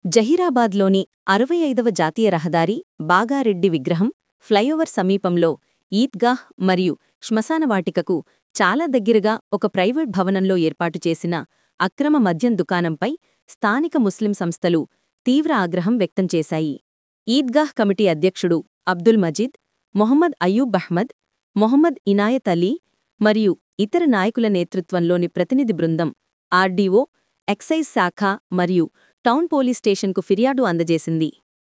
జహీరాబాద్లోని అరవై ఐదవ జాతీయ రహదారి బాగారెడ్డి విగ్రహం ఫ్లైఓవర్ సమీపంలో ఈద్గాహ్ మరియు శ్మశానవాటికకు చాలా దగ్గరగా ఒక ప్రైవేట్ భవనంలో ఏర్పాటు చేసిన అక్రమ మద్యం దుకాణంపై స్థానిక ముస్లిం సంస్థలు తీవ్ర ఆగ్రహం వ్యక్తం చేశాయి ఈద్గాహ్ కమిటీ అధ్యక్షుడు అబ్దుల్ మజీద్ మొహమ్మద్ అయ్యూబ్ అహ్మద్ మొహమ్మద్ ఇనాయత్ అలీ మరియు ఇతర నాయకుల నేతృత్వంలోని ప్రతినిధి బృందం ఆర్డీఓ ఎక్సైజ్ శాఖ మరియు టౌన్ పోలీస్ స్టేషన్కు ఫిర్యాదు అందజేసింది